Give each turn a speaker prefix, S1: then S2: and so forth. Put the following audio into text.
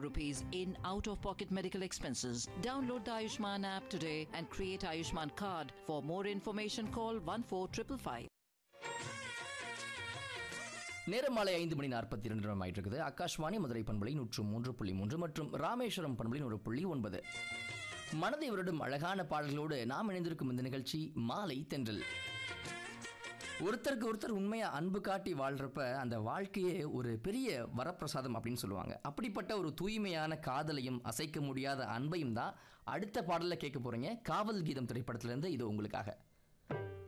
S1: rupees in out of pocket medical expenses. Download the Ayushman app today and create Ayushman card. For more information, call 14555.
S2: நேரம் மாலை ஐந்து மணி நாற்பத்தி இரண்டு நிமிடம் ஆயிட்டு இருக்குது ஆகாஷ்வாணி மதுரை பண்பலை நூற்று மூன்று புள்ளி மூன்று மற்றும் ராமேஸ்வரம் பண்பலை ஒரு புள்ளி ஒன்பது மனதை வருடும் அழகான பாடல்களோடு நாம் இணைந்திருக்கும் இந்த நிகழ்ச்சி மாலை தென்றல் ஒருத்தருக்கு ஒருத்தர் உண்மையா அன்பு காட்டி வாழ்றப்ப அந்த வாழ்க்கையே ஒரு பெரிய வரப்பிரசாதம் அப்படின்னு சொல்லுவாங்க அப்படிப்பட்ட ஒரு தூய்மையான காதலையும் அசைக்க முடியாத அன்பையும் தான் அடுத்த பாடல்ல கேட்க போறீங்க காவல் கீதம் திரைப்படத்திலிருந்து இது உங்களுக்காக